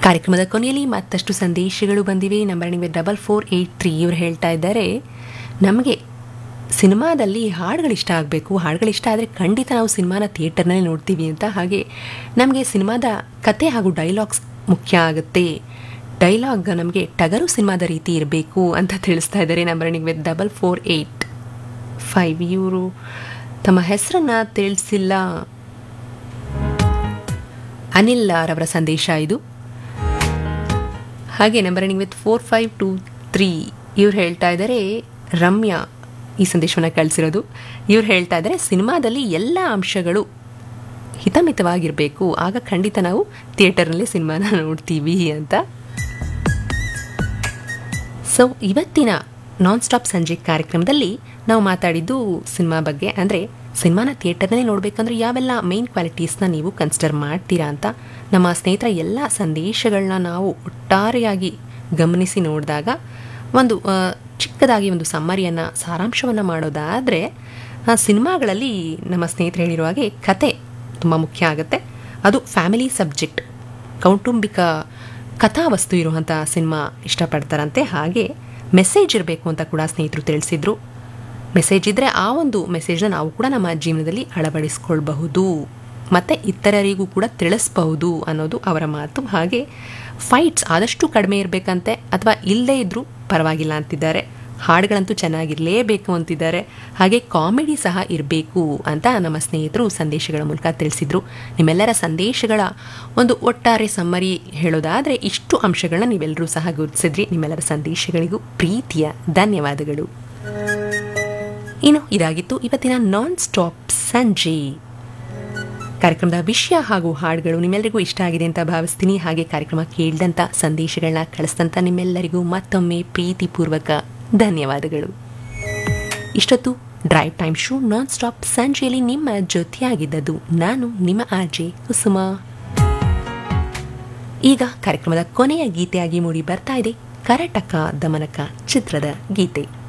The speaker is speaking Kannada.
ಕಾರ್ಯಕ್ರಮದ ಕೊನೆಯಲ್ಲಿ ಮತ್ತಷ್ಟು ಸಂದೇಶಗಳು ಬಂದಿವೆ ನಂಬರ್ ನಿಮಗೆ ಡಬಲ್ ಫೋರ್ ಏಯ್ಟ್ ತ್ರೀ ಇವರು ಹೇಳ್ತಾ ಇದ್ದಾರೆ ನಮಗೆ ಸಿನಿಮಾದಲ್ಲಿ ಹಾಡುಗಳು ಇಷ್ಟ ಆಗಬೇಕು ಹಾಡುಗಳು ಇಷ್ಟ ಆದರೆ ಖಂಡಿತ ನಾವು ಸಿನಿಮಾನ ಥಿಯೇಟರ್ನಲ್ಲಿ ನೋಡ್ತೀವಿ ಅಂತ ಹಾಗೆ ನಮಗೆ ಸಿನಿಮಾದ ಕತೆ ಹಾಗೂ ಡೈಲಾಗ್ಸ್ ಮುಖ್ಯ ಆಗುತ್ತೆ ಡೈಲಾಗ್ ನಮಗೆ ಟಗರು ಸಿನಿಮಾದ ರೀತಿ ಇರಬೇಕು ಅಂತ ತಿಳಿಸ್ತಾ ಇದ್ದಾರೆ ನಂಬರ್ ನಿಮಗೆ ಡಬಲ್ ಫೋರ್ ಏಯ್ಟ್ ಫೈವ್ ಇವರು ತಮ್ಮ ಹೆಸರನ್ನ ತಿಳಿಸಿಲ್ಲ ಅನಿಲ್ ರವರ ಸಂದೇಶ ಇದು ಹಾಗೆ number ending with four five two three ಇವ್ರು ಹೇಳ್ತಾ ಇದ್ದಾರೆ ರಮ್ಯಾ ಈ ಸಂದೇಶವನ್ನು ಕಳಿಸಿರೋದು ಇವ್ರು ಹೇಳ್ತಾ ಇದ್ದಾರೆ ಸಿನಿಮಾದಲ್ಲಿ ಎಲ್ಲ ಅಂಶಗಳು ಹಿತಮಿತವಾಗಿರಬೇಕು ಆಗ ಖಂಡಿತ ನಾವು ಥಿಯೇಟರ್ನಲ್ಲಿ ಸಿನಿಮಾನ ನೋಡ್ತೀವಿ ಅಂತ ಸೊ ಇವತ್ತಿನ ನಾನ್ ಸ್ಟಾಪ್ ಸಂಜೆ ಕಾರ್ಯಕ್ರಮದಲ್ಲಿ ನಾವು ಮಾತಾಡಿದ್ದು ಸಿನಿಮಾ ಬಗ್ಗೆ ಅಂದರೆ ಸಿನಿಮಾನ ಥಿಯೇಟರ್ನಲ್ಲಿ ನೋಡಬೇಕಂದ್ರೆ ಯಾವೆಲ್ಲ ಮೇನ್ ಕ್ವಾಲಿಟೀಸ್ನ ನೀವು ಕನ್ಸಿಡರ್ ಮಾಡ್ತೀರಾ ಅಂತ ನಮ್ಮ ಸ್ನೇಹಿತರ ಎಲ್ಲ ಸಂದೇಶಗಳನ್ನ ನಾವು ಒಟ್ಟಾರೆಯಾಗಿ ಗಮನಿಸಿ ನೋಡಿದಾಗ ಒಂದು ಆ, ಚಿಕ್ಕದಾಗಿ ಒಂದು ಸಮ್ಮರಿಯನ್ನು ಸಾರಾಂಶವನ್ನು ಮಾಡೋದಾದರೆ ಸಿನಿಮಾಗಳಲ್ಲಿ ನಮ್ಮ ಸ್ನೇಹಿತರು ಹೇಳಿರೋ ಹಾಗೆ ಕತೆ ತುಂಬ ಮುಖ್ಯ ಆಗುತ್ತೆ ಅದು ಫ್ಯಾಮಿಲಿ ಸಬ್ಜೆಕ್ಟ್ ಕೌಟುಂಬಿಕ ಕಥಾವಸ್ತು ಇರುವಂಥ ಸಿನಿಮಾ ಇಷ್ಟಪಡ್ತಾರಂತೆ ಹಾಗೆ ಮೆಸೇಜ್ ಇರಬೇಕು ಅಂತ ಕೂಡ ಸ್ನೇಹಿತರು ತಿಳಿಸಿದ್ರು ಮೆಸೇಜ್ ಇದ್ದರೆ ಆ ಒಂದು ಮೆಸೇಜ್ನ ನಾವು ಕೂಡ ನಮ್ಮ ಜೀವನದಲ್ಲಿ ಅಳವಡಿಸ್ಕೊಳ್ಬಹುದು ಮತ್ತು ಇತರರಿಗೂ ಕೂಡ ತಿಳಿಸ್ಬಹುದು ಅನ್ನೋದು ಅವರ ಮಾತು ಹಾಗೆ ಫೈಟ್ಸ್ ಆದಷ್ಟು ಕಡಿಮೆ ಇರಬೇಕಂತೆ ಅಥವಾ ಇಲ್ಲದೇ ಇದ್ದರೂ ಪರವಾಗಿಲ್ಲ ಅಂತಿದ್ದಾರೆ ಹಾಡುಗಳಂತೂ ಚೆನ್ನಾಗಿರಲೇಬೇಕು ಅಂತಿದ್ದಾರೆ ಹಾಗೆ ಕಾಮಿಡಿ ಸಹ ಇರಬೇಕು ಅಂತ ನಮ್ಮ ಸ್ನೇಹಿತರು ಸಂದೇಶಗಳ ಮೂಲಕ ತಿಳಿಸಿದ್ರು ನಿಮ್ಮೆಲ್ಲರ ಸಂದೇಶಗಳ ಒಂದು ಒಟ್ಟಾರೆ ಸಮ್ಮರಿ ಹೇಳೋದಾದರೆ ಇಷ್ಟು ಅಂಶಗಳನ್ನ ನೀವೆಲ್ಲರೂ ಸಹ ಗುರುತಿಸಿದ್ರಿ ನಿಮ್ಮೆಲ್ಲರ ಸಂದೇಶಗಳಿಗೂ ಪ್ರೀತಿಯ ಧನ್ಯವಾದಗಳು ಇನ್ನು ಇದಾಗಿತ್ತು ಇವತ್ತಿನ ನಾನ್ ಸ್ಟಾಪ್ ಸಂಜೆ ಕಾರ್ಯಕ್ರಮದ ವಿಷಯ ಹಾಗೂ ಹಾಡುಗಳು ನಿಮ್ಮೆಲ್ಲರಿಗೂ ಇಷ್ಟ ಆಗಿದೆ ಅಂತ ಭಾವಿಸ್ತೀನಿ ಹಾಗೆ ಕಾರ್ಯಕ್ರಮ ಕೇಳಿದಂಥ ಸಂದೇಶಗಳನ್ನ ಕಳಿಸಿದಂಥ ನಿಮ್ಮೆಲ್ಲರಿಗೂ ಮತ್ತೊಮ್ಮೆ ಪ್ರೀತಿಪೂರ್ವಕ ಧನ್ಯವಾದಗಳು ಇಷ್ಟೊತ್ತು drive time show non stop ಸಂಜೆಯಲ್ಲಿ ನಿಮ್ಮ ಜೊತೆಯಾಗಿದ್ದದ್ದು ನಾನು ನಿಮ್ಮ ಆರ್ಜೆ ಕುಸುಮ ಈಗ ಕಾರ್ಯಕ್ರಮದ ಕೊನೆಯ ಗೀತೆಯಾಗಿ ಮೂಡಿ ಬರ್ತಾ ಇದೆ ಕರಟಕ ದಮನಕ ಚಿತ್ರದ ಗೀತೆ